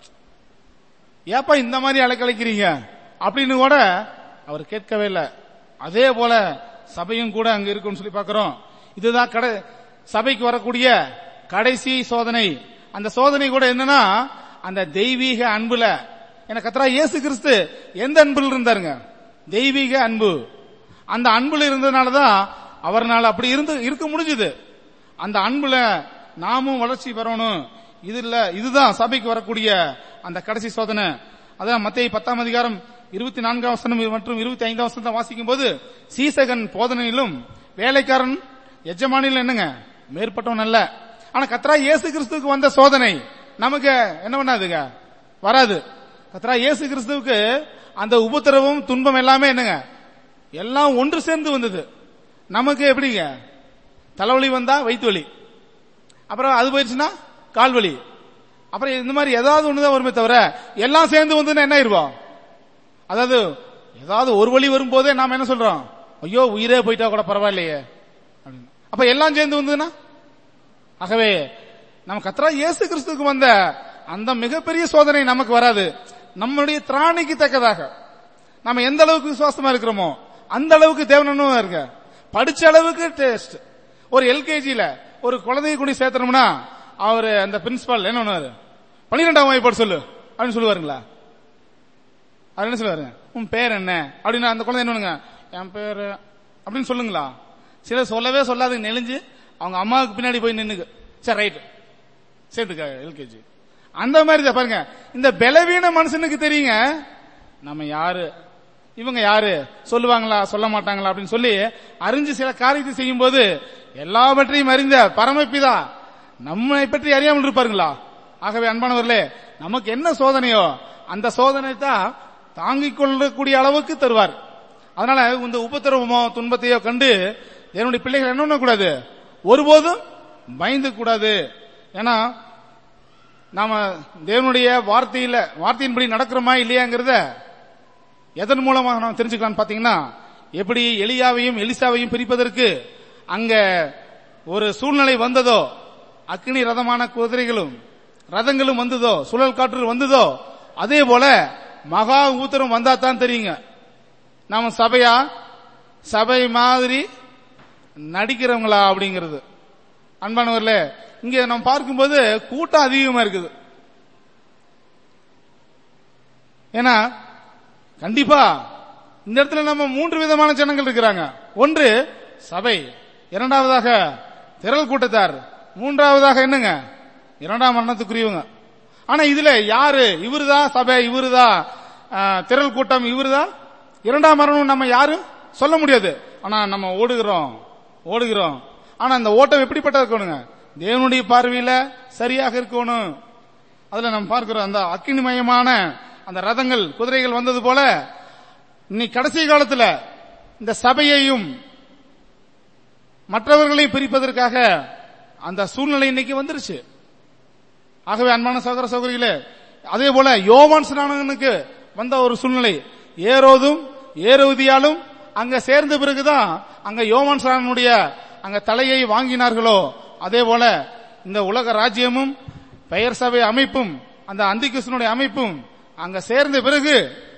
ஏப்பா இந்த மாதிரி அழைக்கலைக்கிறீங்க அப்படின்னு கூட அவர் கேட்கவே இல்லை அதே போல சபையும் கூட அங்க இருக்குன்னு சொல்லி பார்க்கிறோம் இதுதான் கடை சபைக்கு வரக்கூடிய கடைசி சோதனை அந்த சோதனை கூட என்னன்னா அந்த தெய்வீக அன்புல என கத்ரா இயேசு கிறிஸ்து எந்த அன்புல இருந்தாருங்க தெய்வீக அன்பு அந்த அன்புல இருந்ததுனாலதான் அவர்னால அப்படி இருந்து இருக்க முடிஞ்சது அந்த அன்புல நாமும் வளர்ச்சி பெறணும் இது இல்ல இதுதான் சபைக்கு வரக்கூடிய அந்த கடைசி சோதனை அதான் மத்திய பத்தாம் அதிகாரம் இருபத்தி நான்காம் வசனம் மற்றும் இருபத்தி ஐந்தாம் வசனத்தை வாசிக்கும் போது சீசகன் போதனையிலும் வேலைக்காரன் எஜமானிலும் என்னங்க மேற்பட்டவன் அல்ல ஆனா கத்ரா இயேசு கிறிஸ்துவுக்கு வந்த சோதனை நமக்கு என்ன பண்ணாதுங்க வராது கத்ரா இயேசு கிறிஸ்துவுக்கு அந்த உபத்திரவம் துன்பம் எல்லாமே என்னங்க எல்லாம் ஒன்று சேர்ந்து வந்தது நமக்கு எப்படிங்க தலைவலி வந்தா வயிற்று வலி அப்புறம் அது போயிடுச்சுன்னா கால் வலி அப்புறம் இந்த மாதிரி ஏதாவது ஒண்ணுதான் வருமே தவிர எல்லாம் சேர்ந்து வந்ததுன்னா என்ன ஆயிருவோம் அதாவது ஏதாவது ஒரு வழி வரும்போதே நாம என்ன சொல்றோம் ஐயோ உயிரே போயிட்டா கூட பரவாயில்லையே அப்படின்னு. அப்ப எல்லாம் சேர்ந்து வந்ததுன்னா ஆகவே நம்ம கத்ரா இயேசு கிறிஸ்துக்கு வந்த அந்த மிகப்பெரிய சோதனை நமக்கு வராது நம்மளுடைய திராணிக்கு தக்கதாக நம்ம எந்த அளவுக்கு விசுவாசமா இருக்கிறோமோ அந்த அளவுக்கு தேவனும் இருக்க படிச்ச அளவுக்கு டேஸ்ட் ஒரு எல்கேஜில ஒரு குழந்தைய கொண்டு சேர்த்தனோம்னா அவரு அந்த பிரின்சிபால் என்ன பண்ணுவாரு பன்னிரெண்டாம் வகுப்பு சொல்லு அப்படின்னு சொல்லுவாருங்களா அவர் என்ன சொல்லுவாரு உன் பேர் என்ன அப்படின்னு அந்த குழந்தை என்ன பண்ணுங்க என் பேரு அப்படின்னு சொல்லுங்களா சிலர் சொல்லவே சொல்லாது நெளிஞ்சு அவங்க அம்மாவுக்கு பின்னாடி போய் நின்னுக்கு சரி ரைட் சேர்த்துக்க எல்கேஜி அந்த மாதிரி தான் பாருங்க இந்த பலவீன மனுஷனுக்கு தெரியுங்க நம்ம யாரு இவங்க யாரு சொல்லுவாங்களா சொல்ல மாட்டாங்களா அப்படின்னு சொல்லி அறிஞ்சு சில காரியத்தை செய்யும் போது எல்லாவற்றையும் அறிந்த பரமபிதா நம்மை பற்றி அறியாமல் இருப்பாருங்களா ஆகவே அன்பானவர்களே நமக்கு என்ன சோதனையோ அந்த சோதனை தான் தாங்கிக் கொள்ளக்கூடிய அளவுக்கு தருவார் அதனால இந்த உபத்திரவமோ துன்பத்தையோ கண்டு என்னுடைய பிள்ளைகள் என்ன பண்ணக்கூடாது ஒருபோதும் பயந்து கூடாது ஏன்னா நாம தேவனுடைய வார்த்தையில வார்த்தையின்படி நடக்கிறோமா இல்லையாங்கிறத எதன் மூலமாக நாம் தெரிஞ்சுக்கலாம்னு பாத்தீங்கன்னா எப்படி எலியாவையும் எலிசாவையும் பிரிப்பதற்கு அங்க ஒரு சூழ்நிலை வந்ததோ அக்னி ரதமான குதிரைகளும் ரதங்களும் வந்ததோ சுழல் காற்று வந்ததோ அதே போல மகா ஊத்தரம் வந்தா தான் தெரியுங்க நாம சபையா சபை மாதிரி நடிக்கிறவங்களா அப்படிங்கிறது அன்பானவர்களே இங்க நம்ம பார்க்கும்போது கூட்டம் அதிகமா இருக்குது ஏன்னா கண்டிப்பா இந்த இடத்துல நம்ம மூன்று விதமான ஜனங்கள் இருக்கிறாங்க ஒன்று சபை இரண்டாவதாக திரள் கூட்டத்தார் மூன்றாவதாக என்னங்க இரண்டாம் மரணத்துக்குரியவங்க ஆனா இதுல யாரு இவருதான் சபை இவருதான் ஆ, திரள் கூட்டம் இவருதான் இரண்டாம் மரணம் நம்ம யாரும் சொல்ல முடியாது ஆனா நம்ம ஓடுகிறோம் ஓடுகிறோம் ஆனா அந்த ஓட்டம் எப்படிப்பட்ட இருக்கணுங்க தேவனுடைய பார்வையில சரியாக இருக்கணும் அதுல நம்ம பார்க்கிறோம் அந்த அக்கினிமயமான அந்த ரதங்கள் குதிரைகள் வந்தது போல இன்னைக்கு கடைசி காலத்துல இந்த சபையையும் மற்றவர்களையும் பிரிப்பதற்காக அந்த சூழ்நிலை இன்னைக்கு வந்துருச்சு ஆகவே அன்பான சகோதர சகோதரிகளே அதே போல யோவான் ஸ்நானகனுக்கு வந்த ஒரு சூழ்நிலை ஏரோதும் ஏரோதியாலும் அங்க சேர்ந்த பிறகுதான் அங்க யோவான் ஸ்நானனுடைய அங்க தலையை வாங்கினார்களோ அதே போல இந்த உலக ராஜ்யமும் பெயர் சபை அமைப்பும் அந்த அந்திகிருஷ்ணனுடைய அமைப்பும் அங்க சேர்ந்த பிறகு